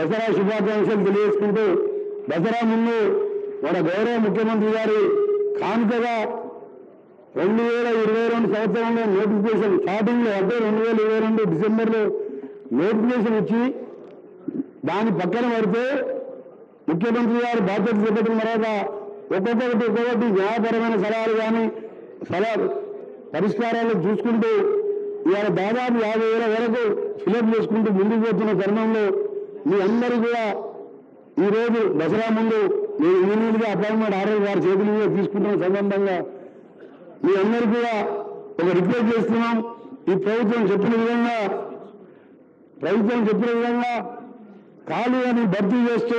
దసరా శుభాకాంక్షలు తెలియజేసుకుంటూ దసరా ముందు మన గౌరవ ముఖ్యమంత్రి గారి కానుకగా రెండు వేల ఇరవై రెండు సంవత్సరంలో నోటిఫికేషన్ స్టార్టింగ్ లో అంటే రెండు వేల ఇరవై రెండు డిసెంబర్లో నోటిఫికేషన్ ఇచ్చి దాని పక్కన పడితే ముఖ్యమంత్రి గారు బాధ్యత చేపట్టిన తర్వాత ఒక్కొక్కటి ఒక్కొక్కటి న్యాయపరమైన సలహాలు కానీ సలహాలు పరిష్కారాలు చూసుకుంటూ ఇవాళ దాదాపు యాభై వేల వరకు ఫిలప్ చేసుకుంటూ ముందుకు పోతున్న తరుణంలో మీ అందరూ కూడా ఈ రోజు దసరా ముందు నేను ఇంజనీర్గా అపాయింట్మెంట్ ఆర్డర్ వారి చేతుల మీద తీసుకుంటున్న సందర్భంగా మీ అందరూ కూడా ఒక రిక్వెస్ట్ చేస్తున్నాం ఈ ప్రభుత్వం చెప్పిన విధంగా ప్రభుత్వం చెప్పిన విధంగా ఖాళీని భర్తీ చేస్తూ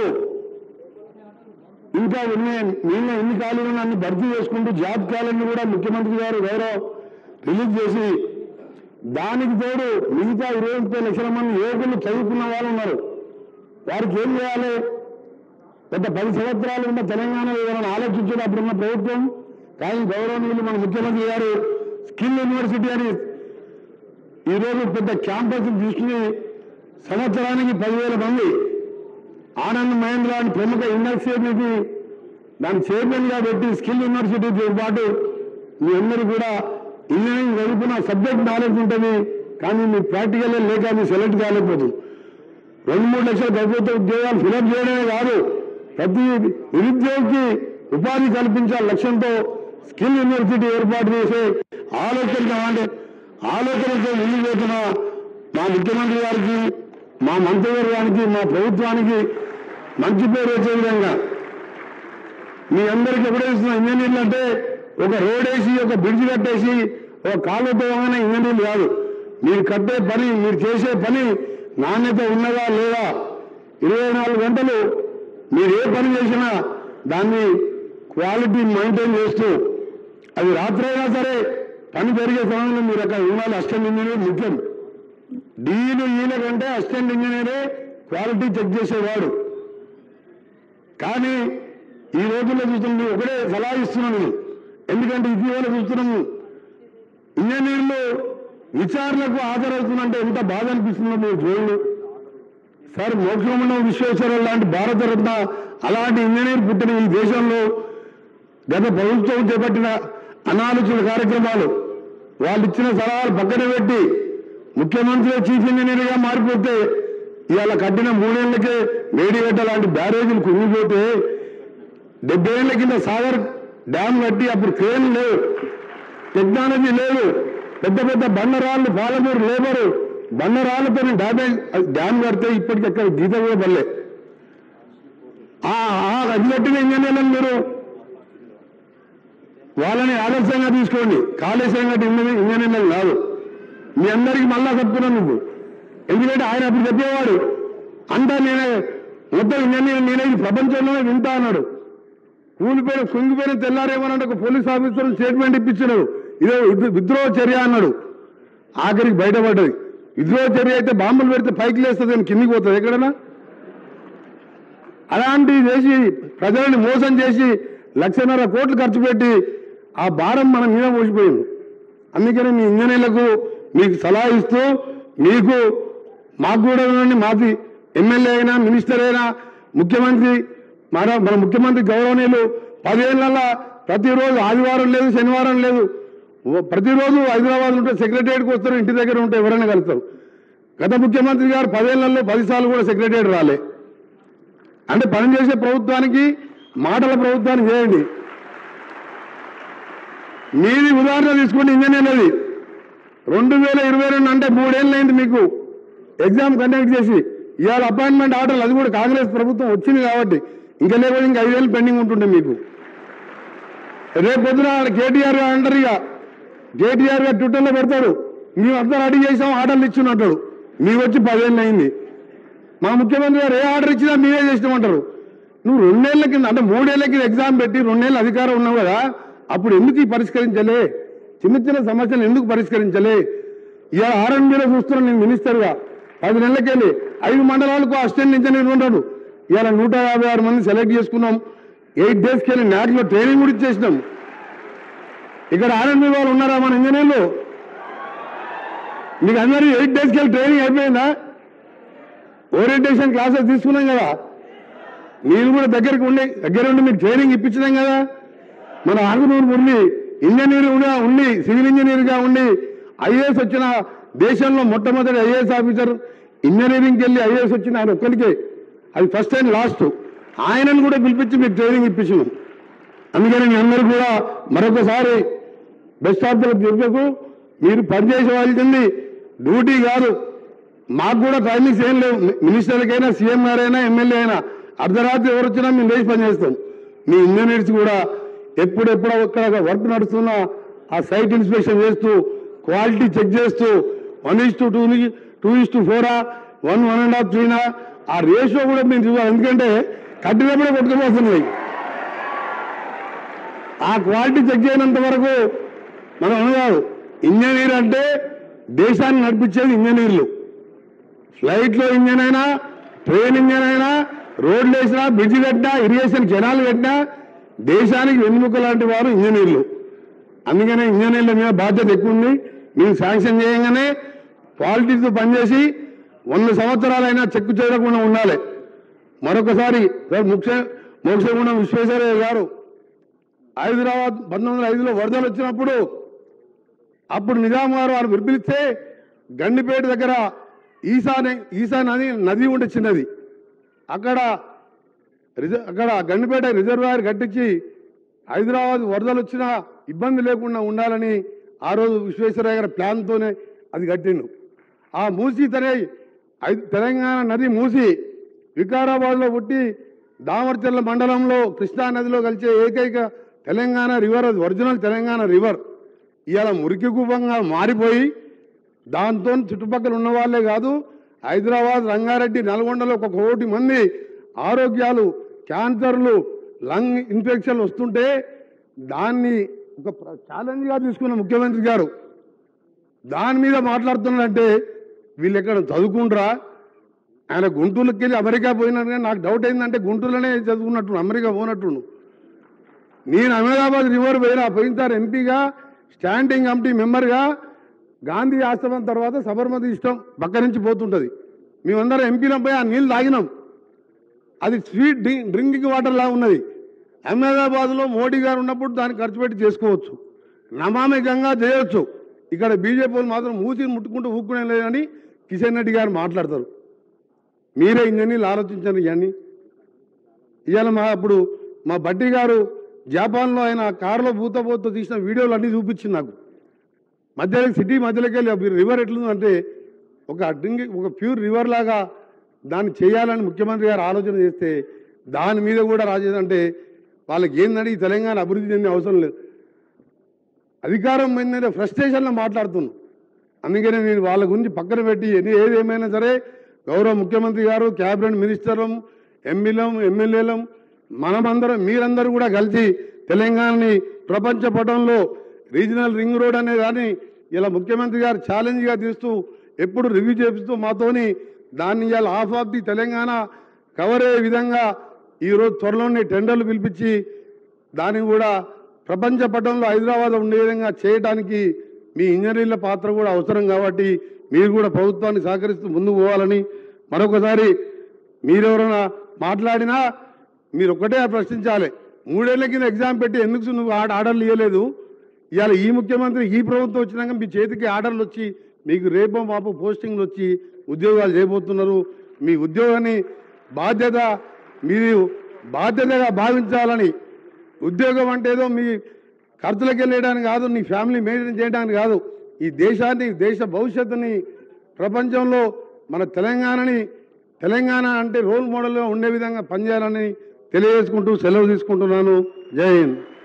ఇంకా ఎన్ని నిన్న ఎన్ని ఖాళీలు ఉన్నా అన్ని భర్తీ చేసుకుంటూ జాబ్ క్యాలెండర్ కూడా ముఖ్యమంత్రి గారు గౌరవ్ రిలీజ్ చేసి దానికి తోడు మిగతా ఇరవై ముప్పై లక్షల మంది యువకులు చదువుకున్న వాళ్ళు ఉన్నారు వారికి ఏం చేయాలి గత పది సంవత్సరాలు ఉన్న తెలంగాణ ఏమైనా ఆలోచించేది అప్పుడున్న ప్రభుత్వం కానీ గౌరవనీయులు మన ముఖ్యమంత్రి గారు స్కిల్ యూనివర్సిటీ అని ఈరోజు పెద్ద క్యాంపస్ తీసుకుని సంవత్సరానికి పదివేల మంది ఆనంద్ మహేంద్ర అని ప్రముఖ యూనివర్సిటీకి దాని చైర్మన్ గా పెట్టి స్కిల్ యూనివర్సిటీతో పాటు మీ అందరూ కూడా ఇంజనీరింగ్ చదువుకున్న సబ్జెక్ట్ నాలెడ్జ్ ఉంటుంది కానీ మీ ప్రాక్టికల్ లేక మీ సెలెక్ట్ కాలేకపోతుంది రెండు మూడు లక్షల ప్రభుత్వ ఉద్యోగాలు ఫిలప్ చేయడమే కాదు ప్రతి నిరుద్యోగికి ఉపాధి కల్పించాల లక్ష్యంతో స్కిల్ యూనివర్సిటీ ఏర్పాటు చేసే ఆలోచన అంటే ఆలోచనతో ముందుకు పోతున్న మా ముఖ్యమంత్రి గారికి మా మంత్రివర్గానికి మా ప్రభుత్వానికి మంచి పేరు వచ్చే విధంగా మీ అందరికీ ఎప్పుడో ఇస్తున్న ఇంజనీర్లు అంటే ఒక రోడ్ వేసి ఒక బ్రిడ్జ్ కట్టేసి ఒక కాలువ తోవగానే ఇంజనీర్లు కాదు మీరు కట్టే పని మీరు చేసే పని నాణ్యత ఉన్నదా లేదా ఇరవై నాలుగు గంటలు మీరు ఏ పని చేసినా దాన్ని క్వాలిటీ మెయింటైన్ చేస్తూ అది రాత్రైనా సరే పని జరిగే సమయంలో మీరు అక్కడ ఉండాలి అసిస్టెంట్ ఇంజనీర్ ముఖ్యం డీలు ఈల కంటే అసిస్టెంట్ ఇంజనీరే క్వాలిటీ చెక్ చేసేవాడు కానీ ఈ రోజుల్లో చూస్తుంది ఒకటే సలహా ఇస్తున్నాను నేను. ఎందుకంటే ఇటీవల చూస్తున్నాము ఇంజనీర్లు విచారణకు హాజరవుతుందంటే ఎంత బాధ అనిపిస్తుందో మీరు చూడండి సార్ మోక్షమున్న విశ్వేశ్వరరావు లాంటి భారతరత్న అలాంటి ఇంజనీర్ పుట్టిన ఈ దేశంలో గత ప్రభుత్వం చేపట్టిన అనాలోచిత కార్యక్రమాలు వాళ్ళు ఇచ్చిన సలహాలు పక్కన పెట్టి ముఖ్యమంత్రి చీఫ్ ఇంజనీర్గా మారిపోతే ఇవాళ కట్టిన మూడేళ్లకే వేడిగడ్డ లాంటి బ్యారేజీలు కుంగిపోతే డెబ్బై ఏళ్ల కింద సాగర్ డ్యామ్ కట్టి అప్పుడు క్రేన్ లేవు టెక్నాలజీ లేదు పెద్ద పెద్ద బండరాళ్ళు పాలమూరు లేబరు బండరాళ్ళతో డ్యామేజ్ డ్యామ్ కడితే ఇప్పటికి అక్కడ గీత కూడా పడలే ఆ ఆ అది కట్టిన ఇంజనీర్లను మీరు వాళ్ళని ఆదర్శంగా తీసుకోండి కాళేశ్వరం కట్టి ఇంజనీర్ ఇంజనీర్లు కాదు మీ అందరికి మళ్ళా చెప్తున్నాను నువ్వు ఎందుకంటే ఆయన అప్పుడు చెప్పేవాడు అంతా నేనే మొత్తం ఇంజనీర్ నేనే ఈ ప్రపంచంలోనే వింటా అన్నాడు కూలిపోయిన కుంగిపోయిన తెల్లారేమనంటే ఒక పోలీస్ ఆఫీసర్ స్టేట్మెంట్ ఇప్పించినాడు ఇదే విద్రో- విద్రోహ చర్య అన్నాడు ఆఖరికి బయటపడ్డది విద్రోహ చర్య అయితే బాంబులు పెడితే పైకి లేస్తుంది కానీ కిందికి పోతుంది ఎక్కడన్నా అలాంటివి చేసి ప్రజలని మోసం చేసి లక్షన్నర కోట్లు ఖర్చు పెట్టి ఆ భారం మన మీద మోసిపోయింది అందుకని మీ ఇంజనీర్లకు మీకు సలహా ఇస్తూ మీకు మాకు కూడా ఉండండి మాది ఎమ్మెల్యే అయినా మినిస్టర్ అయినా ముఖ్యమంత్రి మన మన ముఖ్యమంత్రి గౌరవనీయులు పదేళ్ల ప్రతిరోజు ఆదివారం లేదు శనివారం లేదు ఓ- ప్రతిరోజు హైదరాబాద్ ఉంటే సెక్రటరియట్కి వస్తారు ఇంటి దగ్గర ఉంటే ఎవరైనా కలుస్తారు గత ముఖ్యమంత్రి గారు పదేళ్లలో పదిసార్లు కూడా సెక్రటరియట్ రాలే అంటే పనిచేసే ప్రభుత్వానికి మాటల ప్రభుత్వానికి చేయండి మీది ఉదాహరణ తీసుకోండి ఇంజనీర్లది రెండు వేల ఇరవై రెండు అంటే మూడేళ్ళు అయింది మీకు ఎగ్జామ్ కండక్ట్ చేసి ఇవాళ అపాయింట్మెంట్ ఆర్డర్లు అది కూడా కాంగ్రెస్ ప్రభుత్వం వచ్చింది కాబట్టి ఇంకా లేకపోతే ఇంకా ఐదేళ్ళు పెండింగ్ ఉంటుండే మీకు రేపు పొద్దున కేటీఆర్ గారు అంటారు ఇక కేటీఆర్ గారు ట్విట్టర్లో పెడతాడు మేము అందరూ అడిగి చేసాం ఆర్డర్లు ఇచ్చినట్టాడు మీకు వచ్చి పదేళ్ళు అయింది మా ముఖ్యమంత్రి గారు ఏ ఆర్డర్ ఇచ్చినా మీరే చేసినామంటారు నువ్వు రెండేళ్ల కింద అంటే మూడేళ్ల కింద ఎగ్జామ్ పెట్టి రెండేళ్ళ అధికారం ఉన్నావు కదా అప్పుడు ఎందుకు ఈ పరిష్కరించలే చిన్న చిన్న సమస్యలు ఎందుకు పరిష్కరించలే ఇవాళ ఆర్ఎంబీలో చూస్తున్నాను నేను మినిస్టర్గా పది నెలలకెళ్ళి ఐదు మండలాలకు అసిస్టెంట్ ఇంజనీర్ ఉంటాడు ఇవాళ నూట యాభై ఆరు మంది సెలెక్ట్ చేసుకున్నాం ఎయిట్ డేస్కి వెళ్ళి నాట్లో ట్రైనింగ్ కూడా ఇచ్చేసినాం ఇక్కడ ఆర్ఎంబీ వాళ్ళు ఉన్నారా మన ఇంజనీర్లు మీకు అందరూ ఎయిట్ డేస్కి వెళ్ళి ట్రైనింగ్ అయిపోయిందా ఓరియంటేషన్ క్లాసెస్ తీసుకున్నాం కదా మీరు కూడా దగ్గరికి ఉండి దగ్గర ఉండి మీకు ట్రైనింగ్ ఇప్పించినాం కదా మన ఆంధ్రూరు మురళి ఇంజనీర్గా ఉండి సివిల్ ఇంజనీర్గా ఉండి ఐఏఎస్ వచ్చిన దేశంలో మొట్టమొదటి ఐఏఎస్ ఆఫీసర్ ఇంజనీరింగ్కి వెళ్ళి ఐఏఎస్ వచ్చిన ఆయన ఒక్కరికే అది ఫస్ట్ అండ్ లాస్ట్ ఆయనను కూడా పిలిపించి మీకు ట్రైనింగ్ ఇప్పించినాం అందుకని మీ అందరూ కూడా మరొకసారి బెస్ట్ ఆఫ్ ద చెప్పకు మీరు పనిచేసే వాళ్ళకి డ్యూటీ కాదు మాకు కూడా టైమింగ్స్ ఏం లేవు మినిస్టర్లకైనా సీఎం గారైనా ఎమ్మెల్యే అయినా అర్ధరాత్రి ఎవరు వచ్చినా మేము లేచి పనిచేస్తాం మీ ఇంజనీర్స్ కూడా ఎప్పుడెప్పుడు అక్కడ వర్క్ నడుస్తున్నా ఆ సైట్ ఇన్స్పెక్షన్ చేస్తూ క్వాలిటీ చెక్ చేస్తూ one is to two two is to ఫోరా వన్ వన్ అండ్ హాఫ్ త్రీనా ఆ రేషియో కూడా మేము చూడాలి ఎందుకంటే కట్టినప్పుడే కొట్టుకుపోతున్నాయి ఆ క్వాలిటీ చెక్ చేయనంత వరకు మనం అనగాదు ఇంజనీర్ అంటే దేశాన్ని నడిపించేది ఇంజనీర్లు ఫ్లైట్లో ఇంజన్ అయినా ట్రైన్ ఇంజన్ అయినా రోడ్లు వేసినా బ్రిడ్జ్ కట్టినా ఇరిగేషన్ కెనాల్ కట్టినా దేశానికి వెన్నుముక లాంటి వారు ఇంజనీర్లు అందుకనే ఇంజనీర్ల మీద బాధ్యత ఎక్కువ ఉంది మేము శాంక్షన్ చేయగానే క్వాలిటీతో పనిచేసి వంద సంవత్సరాలైనా చెక్కు చేయకుండా ఉండాలి మరొకసారి సార్ ముఖ్య మోక్షగుండం విశ్వేశ్వరయ్య గారు హైదరాబాద్ పంతొమ్మిది వందల ఐదులో వరదలు వచ్చినప్పుడు అప్పుడు నిజాం గారు వారు వినిపిస్తే గండిపేట దగ్గర ఈసా అనే- ఈసా నది నది ఉండే చిన్నది అక్కడ రిజ- అక్కడ గండిపేట రిజర్వాయర్ కట్టించి హైదరాబాద్ వరదలు వచ్చినా ఇబ్బంది లేకుండా ఉండాలని ఆ రోజు విశ్వేశ్వరయ్య గారి ప్లాన్తోనే అది కట్టిండు ఆ మూసి తనే ఐ- తెలంగాణ నది మూసి వికారాబాద్లో పుట్టి దామర్చర్ల మండలంలో కృష్ణా నదిలో కలిసే ఏకైక తెలంగాణ రివర్ అది ఒరిజినల్ తెలంగాణ రివర్ ఇవాళ మురికి కూపంగా మారిపోయి దాంతో చుట్టుపక్కల ఉన్న వాళ్ళే కాదు హైదరాబాద్ రంగారెడ్డి నల్గొండలో ఒక కోటి మంది ఆరోగ్యాలు క్యాన్సర్లు లంగ్ ఇన్ఫెక్షన్లు వస్తుంటే దాన్ని ఒక ప్ర- ఛాలెంజ్గా తీసుకున్న ముఖ్యమంత్రి గారు దాని మీద మాట్లాడుతున్నాడంటే వీళ్ళు ఎక్కడ చదువుకుంటారా ఆయన గుంటూరుకి వెళ్ళి అమెరికా పోయినాడు కానీ నాకు డౌట్ ఏంటంటే గుంటూరులోనే చదువుకున్నట్టు అమెరికా పోనట్టుండు నేను అహ్మదాబాద్ రివర్ పోయినా పోయినసారి ఎంపీగా స్టాండింగ్ కమిటీ మెంబర్గా గాంధీ ఆశ్రమం తర్వాత సబర్మతి ఇష్టం పక్క నుంచి పోతుంటుంది మేమందరం ఎంపీలం పోయి ఆ నీళ్ళు తాగినాం అది స్వీట్ డ్రింక్ డ్రింకింగ్ వాటర్ లా ఉన్నది అహ్మదాబాద్లో మోడీ గారు ఉన్నప్పుడు దాన్ని ఖర్చు పెట్టి చేసుకోవచ్చు నమామి గంగా చేయొచ్చు ఇక్కడ బీజేపీ వాళ్ళు మాత్రం మూసిని ముట్టుకుంటూ ఊక్కునే లేదని కిషన్ రెడ్డి గారు మాట్లాడతారు మీరే ఇంజనీర్లు ఆలోచించండి ఇవన్నీ ఇవాళ మా అప్పుడు మా బట్టి గారు జపాన్లో ఆయన కారులో పూతపోతూ తీసిన వీడియోలు అన్నీ చూపించింది నాకు మధ్యలో సిటీ మధ్యలోకి వెళ్ళి రివర్ ఎట్లుందంటే ఒక డ్రింక్ ఒక ప్యూర్ రివర్ లాగా దాన్ని చేయాలని ముఖ్యమంత్రి గారు ఆలోచన చేస్తే దాని మీద కూడా రాజేదంటే వాళ్ళకి ఏందంటే ఈ తెలంగాణ అభివృద్ధి చెందే అవసరం లేదు అధికారం ఏంటంటే ఫ్రస్ట్రేషన్లో మాట్లాడుతున్నాను అందుకనే నేను వాళ్ళ గురించి పక్కన పెట్టి ఎన్ని ఏది ఏమైనా సరే గౌరవ ముఖ్యమంత్రి గారు క్యాబినెట్ మినిస్టర్లం ఎంపీలం ఎమ్మెల్యేలం మనమందరం మీరందరూ కూడా కలిసి తెలంగాణని ప్రపంచ పటంలో రీజనల్ రింగ్ రోడ్ అనే దాన్ని ఇలా ముఖ్యమంత్రి గారు ఛాలెంజ్గా తీస్తూ ఎప్పుడు రివ్యూ చేపిస్తూ మాతోని దాన్ని ఇవాళ half of the Telangana cover అయ్యే విధంగా ఈరోజు త్వరలోనే టెండర్లు పిలిపించి దాన్ని కూడా ప్రపంచ పటంలో హైదరాబాద్ ఉండే విధంగా చేయడానికి మీ ఇంజనీర్ల పాత్ర కూడా అవసరం కాబట్టి మీరు కూడా ప్రభుత్వాన్ని సహకరిస్తూ ముందుకు పోవాలని మరొకసారి మీరెవరైనా మాట్లాడినా మీరు ఒక్కటే ప్రశ్నించాలి మూడేళ్ల కింద ఎగ్జామ్ పెట్టి ఎందుకు నువ్వు ఆడ ఆర్డర్లు ఇవ్వలేదు ఇవాళ ఈ ముఖ్యమంత్రి ఈ ప్రభుత్వం వచ్చినాక మీ చేతికి ఆర్డర్లు వచ్చి మీకు రేపో మాపు పోస్టింగ్లు వచ్చి ఉద్యోగాలు చేయబోతున్నారు మీ ఉద్యోగాన్ని బాధ్యత మీరు బాధ్యతగా భావించాలని ఉద్యోగం అంటే ఏదో మీ ఖర్చులకు వెళ్ళడానికి కాదు నీ ఫ్యామిలీ మెయింటైన్ చేయడానికి కాదు ఈ దేశాన్ని దేశ భవిష్యత్తుని ప్రపంచంలో మన తెలంగాణని తెలంగాణ అంటే రోల్ మోడల్గా ఉండే విధంగా పనిచేయాలని తెలియజేసుకుంటూ సెలవు తీసుకుంటున్నాను జై హింద్